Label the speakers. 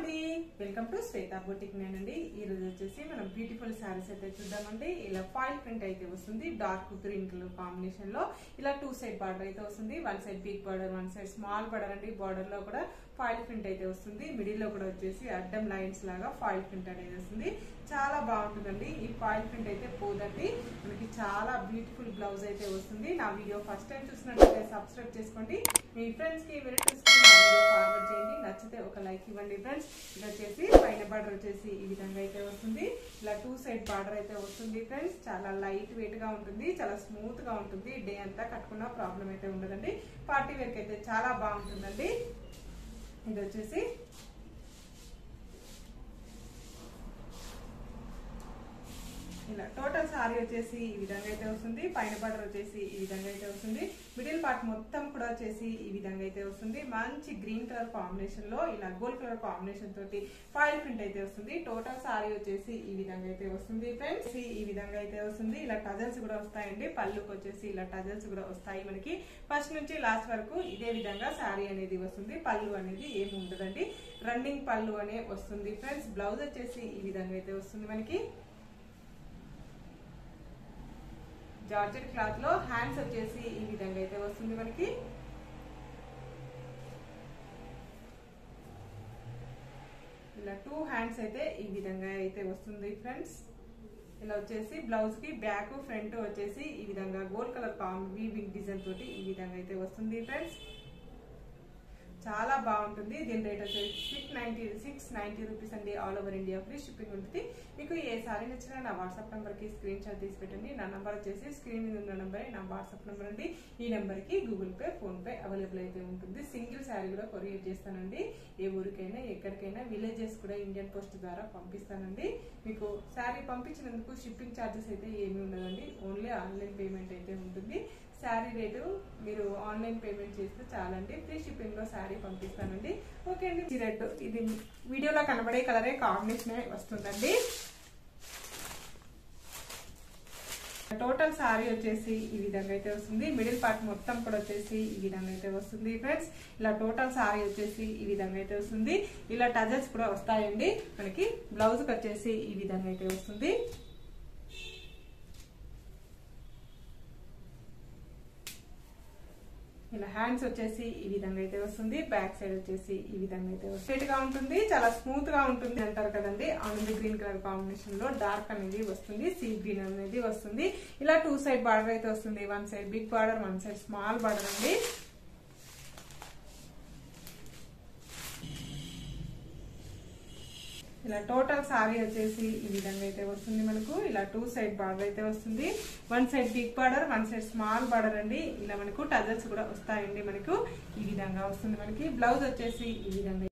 Speaker 1: అండి welcome to Shweta boutique నేనండి ఈ రోజు వచ్చేసి మనం బ్యూటిఫుల్ శారీస్ అయితే చూద్దామండి ఇలా ఫాయిల్ ప్రింట్ అయితే వస్తుంది డార్క్ గ్రీన్ కలర్ కాంబినేషన్ లో ఇలా టూ సైడ్ బార్డర్ అయితే వస్తుంది one side big border one side small border అండి బార్డర్ లో కూడా ఫాయిల్ ప్రింట్ అయితే వస్తుంది మిడిల్ లో కూడా వచ్చేసి అడ్డం లైన్స్ లాగా ఫాయిల్ ప్రింట్ అనేది వస్తుంది చాలా బాగుంటుందండి ఈ ఫాయిల్ ప్రింట్ అయితే పోదండి మనకి చాలా బ్యూటిఫుల్ బ్లౌజ్ అయితే వస్తుంది నా వీడియో ఫస్ట్ టైం చూసినట్లయితే సబ్స్క్రైబ్ చేసుకోండి మీ ఫ్రెండ్స్ కి రిలేటివ్స్ కి నా వీడియో ఫార్వర్డ్ చేయండి నచ్చితే ఒక లైక్ ఇవ్వండి ఫ్రెండ్స్ ఇది వచ్చేసి పైన బార్డర్ వచ్చేసి ఈ విధంగా అయితే వస్తుంది ఇలా టూ సైడ్ బార్డర్ అయితే వస్తుంది ఫ్రెండ్స్ చాలా లైట్ వెయిట్ గా ఉంటుంది చాలా స్మూత్ గా ఉంటుంది డే అంతా కట్టుకున్న ప్రాబ్లం అయితే ఉండదండి పార్టీ వేర్ అయితే చాలా బాగుంటుందండి ఇది వచ్చేసి ఇలా టోటల్ సారీ వచ్చేసి ఈ విధంగా అయితే వస్తుంది పైన బార్డర్ వచ్చేసి ఈ విధంగా అయితే వస్తుంది మిడిల్ పార్ట్ మొత్తం కూడా వచ్చేసి ఈ విధంగా అయితే వస్తుంది మంచి గ్రీన్ కలర్ కాంబినేషన్ లో ఇలా గోల్డ్ కలర్ కాంబినేషన్ తోటి ఫాయిల్ ప్రింట్ అయితే వస్తుంది టోటల్ సారీ వచ్చేసి ఈ విధంగా అయితే వస్తుంది ఫ్రెండ్స్ ఈ విధంగా అయితే వస్తుంది ఇలా టజల్స్ కూడా వస్తాయండి పళ్ళుకి వచ్చేసి ఇలా టజల్స్ కూడా వస్తాయి మనకి ఫస్ట్ నుంచి లాస్ట్ వరకు ఇదే విధంగా సారీ అనేది వస్తుంది పళ్ళు అనేది ఏమి ఉండదండి రన్నింగ్ పళ్ళు అనే వస్తుంది ఫ్రెండ్స్ బ్లౌజ్ వచ్చేసి ఈ విధంగా అయితే వస్తుంది మనకి జార్జెట్ క్లాత్ లో హ్యాండ్స్ వచ్చేసి ఈ విధంగా అయితే వస్తుంది మనకి ఇలా టూ హ్యాండ్స్ అయితే ఈ విధంగా అయితే వస్తుంది ఫ్రెండ్స్ ఇలా వచ్చేసి బ్లౌజ్ కి బ్యాక్ ఫ్రంట్ వచ్చేసి ఈ విధంగా గోల్డ్ కలర్ వీవింగ్ డిజైన్ తోటి ఈ విధంగా అయితే వస్తుంది ఫ్రెండ్స్ చాలా బాగుంటుంది దీని రేట్ వచ్చేసి six ninety six ninety rupees అండి all over India free shipping ఉంటుంది మీకు ఏ సారీ నచ్చినా నా వాట్సాప్ నెంబర్కి స్క్రీన్ షాట్ తీసి పెట్టండి నా నెంబర్ వచ్చేసి స్క్రీన్ మీద ఉన్న నెంబరే నా వాట్సాప్ నెంబర్ అండి ఈ నెంబర్కి Google Pay PhonePe available అయితే ఉంటుంది సింగిల్ శారీ కూడా కొరియర్ చేస్తానండి ఏ ఊరికైనా ఎక్కడికైనా విలేజెస్ కూడా ఇండియన్ పోస్ట్ ద్వారా పంపిస్తానండి మీకు శారీ పంపించినందుకు షిప్పింగ్ ఛార్జెస్ అయితే ఏమీ ఉండదండి ఓన్లీ ఆన్లైన్ పేమెంట్ అయితే ఉంటుంది శారీ రేటు మీరు ఆన్లైన్ పేమెంట్ చేస్తే చాలండి ఫ్రీ షిప్పింగ్ లో శారీ పంపిస్తానండి ఓకే అండి ఈ రెడ్ ఇది వీడియోలో కనబడే కలరే కాంబినేషన్ వస్తుందండి టోటల్ సారీ వచ్చేసి ఈ విధంగా అయితే వస్తుంది మిడిల్ పార్ట్ మొత్తం కూడా వచ్చేసి ఈ విధంగా అయితే వస్తుంది ఫ్రెండ్స్ ఇలా టోటల్ సారీ వచ్చేసి ఈ విధంగా అయితే వస్తుంది ఇలా టజల్స్ కూడా వస్తాయండి మనకి బ్లౌజ్ వచ్చేసి ఈ విధంగా అయితే వస్తుంది ఇలా హ్యాండ్స్ వచ్చేసి ఈ విధంగా అయితే వస్తుంది బ్యాక్ సైడ్ వచ్చేసి ఈ విధంగా అయితే స్ట్రైట్ గా ఉంటుంది చాలా స్మూత్ గా ఉంటుంది అంటారు కదండి ఆనంది గ్రీన్ కలర్ కాంబినేషన్ లో డార్క్ అనేది వస్తుంది సీ గ్రీన్ అనేది వస్తుంది ఇలా టూ సైడ్ బార్డర్ అయితే వస్తుంది one side big border one side small border అండి ఇలా టోటల్ సారీ వచ్చేసి ఈ విధంగా అయితే వస్తుంది మనకు ఇలా టూ సైడ్ బార్డర్ అయితే వస్తుంది one side big border one side small border అండి ఇలా మనకు టజల్స్ కూడా వస్తాయండి మనకు ఈ విధంగా వస్తుంది మనకి బ్లౌజ్ వచ్చేసి ఈ విధంగా